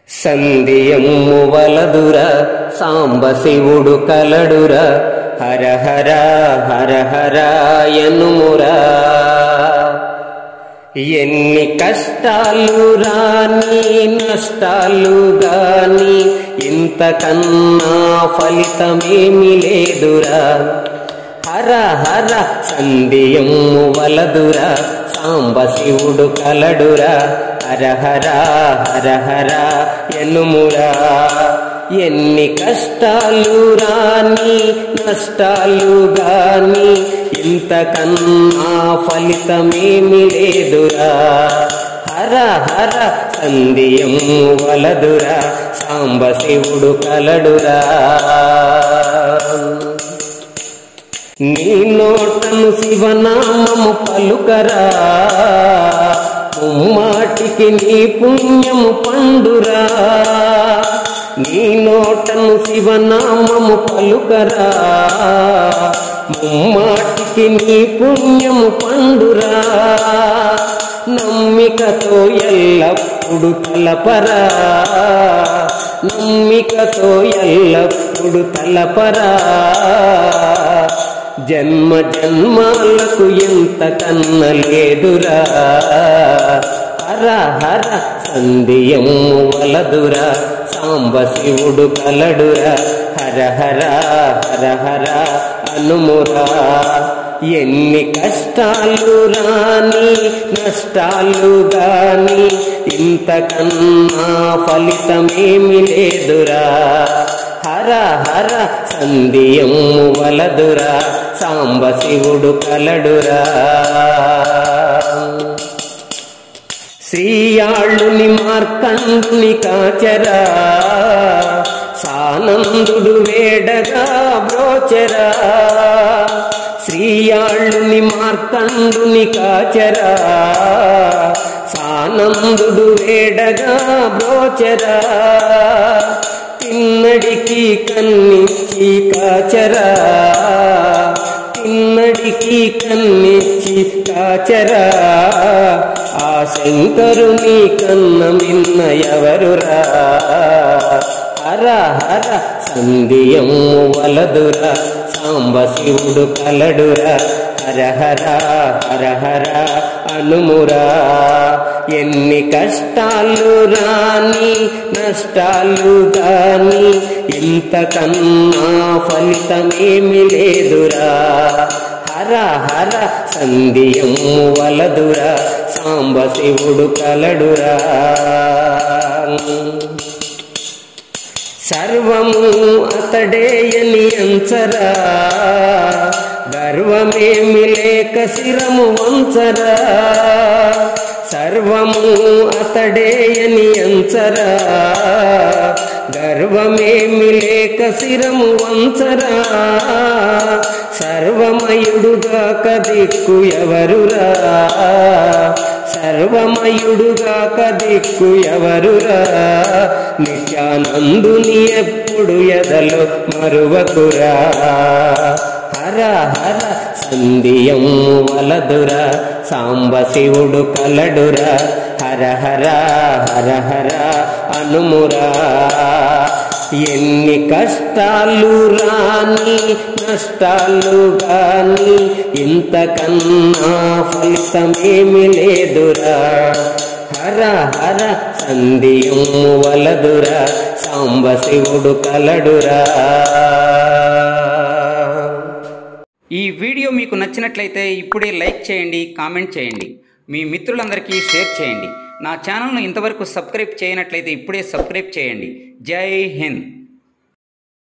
సంధియమ్ము వలదుర సాంబ శివుడు కలడుర హర హర హర హర ఎనుమురా ఎన్ని కష్టాలు రాని నష్టాలు గాని ఇంతకన్నా ఫలితమేమి లేదురా హర హర సంధియమ్ము వలదురా సాంబ శివుడు కలడురా హర హర హర హర ఎనుమురా ఎన్ని కష్టాలు రాని నష్టాలు గాని ఇంతకన్నా ఫలితమేమి లేదురా హర హర సంధియమ్ము వలదురా సాంబ శివుడు కలడురా నీ నోటను శివనామము పలుకరా ముమ్మాటికి నీ పుణ్యము పండురా నీ నోటను శివనామము పలుకరా ముమ్మాటికి నీ పుణ్యము పండురా నమ్మికతో ఎల్లప్పుడు తలపరా నమ్మికతో ఎల్లప్పుడు తలపరా జన్మ జన్మాలకు ఎంత కన్న లేదురా హర హర సంధియమ్ము వలదురా సాంబ శివుడు కలడురా హర హర హర హర అనుమురా ఎన్ని కష్టాలు రాని నష్టాలు గాని ఇంతకన్నా ఫలితమేమి లేదురా హర హర సంధియమ్ము వలదురా సాంబ శివుడు కలడురా శ్రీయాళ్ళుని మార్కండుని కాచరా సానందుడు వేడగా బ్రోచరా శ్రీయాళ్ళుని మార్కండుని కాచరా సానందుడు వేడగా బ్రోచరా తిన్నడికి కన్నిచ్చి కాచరా తిన్నడికి కన్నిచ్చి కాచరా ఆ శంకరుని కన్న మిన్న ఎవరురా హర హర సంధియమ్ము వలదురా సాంబ శివుడు కలడురా హర హర హర హర అనుమురా ఎన్ని కష్టాలు రాని నష్టాలు గాని ఇంతకన్నా ఫలితమేమి లేదురా హర హర సంధియమ్ము వలదురా సాంబ శివుడు కలడురా సర్వము అతడేయని అంచరా గర్వమేమి లేక శిరము వంచరా సర్వము అతడేయని అంచరా గర్వమేమి లేక శిరము వంచరా సర్వమయుడుగా కదిక్కు ఎవరురా సర్వమయుడుగా కదిక్కు ఎవరురా నిత్యానందుని ఎప్పుడు ఎదలో మరువకురా హర హర సంధియమ్ము వలదురా సాంబ శివుడు కలడురా హర హర హర హర అనుమురా ఎన్ని కష్టాలు రాని నష్టాలు గాని ఇంతకన్నా ఫలితమేమి లేదురా హర హర సంధియమ్ము వలదురా సాంబ శివుడు కలడురా ఈ వీడియో మీకు నచ్చినట్లయితే ఇప్పుడే లైక్ చేయండి కామెంట్ చేయండి మీ మిత్రులందరికీ షేర్ చేయండి నా ఛానల్ను ఇంతవరకు సబ్స్క్రైబ్ చేయనట్లయితే ఇప్పుడే సబ్స్క్రైబ్ చేయండి జై హింద్